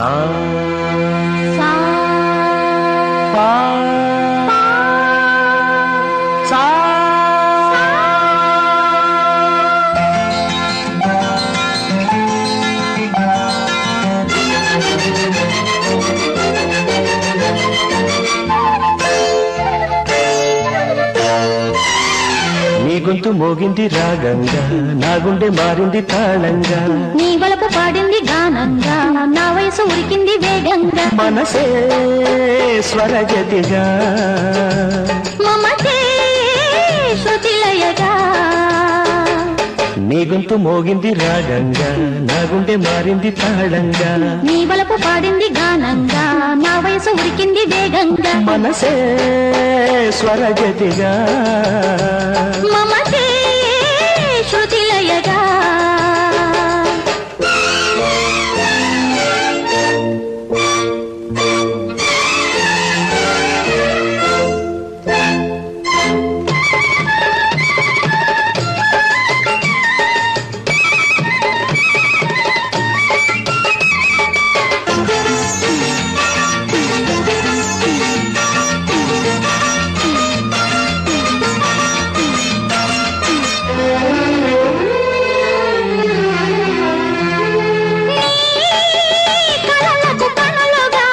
ఆ, సా పా, సా. నీ గొంతు మోగింది రాగంగా నా గుండె మారింది తాళంగా నీ వలపు పాడింది గానంగా నా వయసు ఉరికింది వేగంగా మనసే స్వరజతిగా మమతే శృతిలయగా నీ గొంతు మోగింది రాగంగా నా గుండె మారింది తాళంగా నీ వలపు పాడింది గానంగా నా వయసు ఉరికింది వేగంగా మనసే స్వరజతిగా మమతే శృతిలయగా కలలకు కనులుగా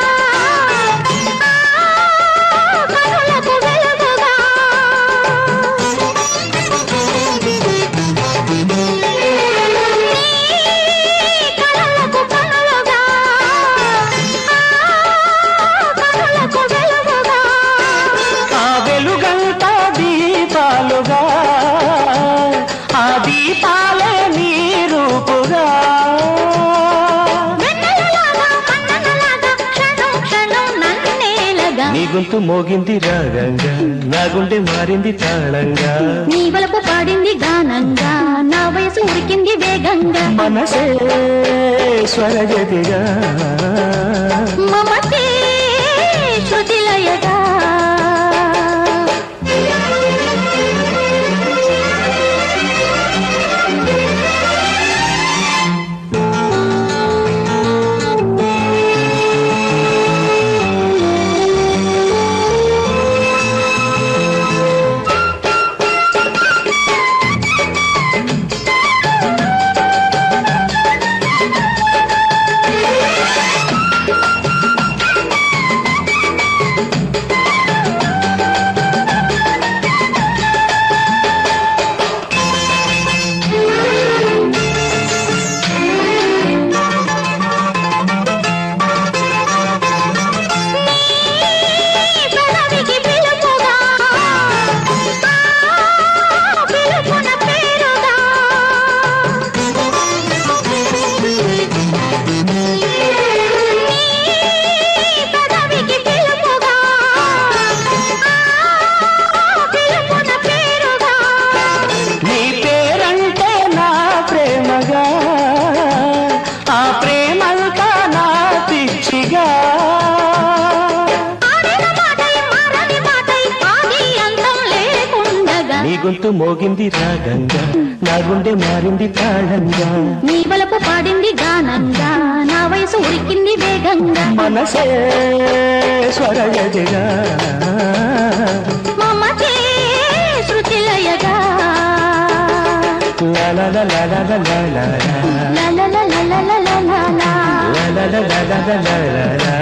కనులకు వెలుగుగా కలలకు కనులుగా కనులకు వెలుగుగా ఆ వెలుగంతా దీపాలుగా ఆ దీపాలే నీ రూపుగా వెన్నెలలాగా మన్ననలాగా క్షణం క్షణం నన్నేలగా నీ గొంతు మోగింది రాగంగా నా గుండె మారింది తాళంగా నీ వలపు పాడింది గానంగా నా వయసు ఉరికింది వేగంగా మనసే స్వరజతిగా మమతే శృతిలయగా పెదవికి పిలుపుగా పిలుపున పేరుగా పెదవికి పిలుపుగా పిలుపున పేరుగా నీ పేరంటే నా ప్రేమగా ఆ ప్రేమంతా నా పిచ్చిగా ఆడిన మాటై మారని మాటై ఆది అంతం లేకుండగా నీ గొంతు మోగింది రాగంగా నా గుండె మారింది తాళంగా నీ వలపు పాడింది గానంగా నా వయసు ఉరికింది వేగంగా మనసే స్వరజతిగా మమతే శృతిలయగా లా లా లా లా లా లా లా లా. లలలలలలలలలా. లా లా లా లా లా లా లా లా.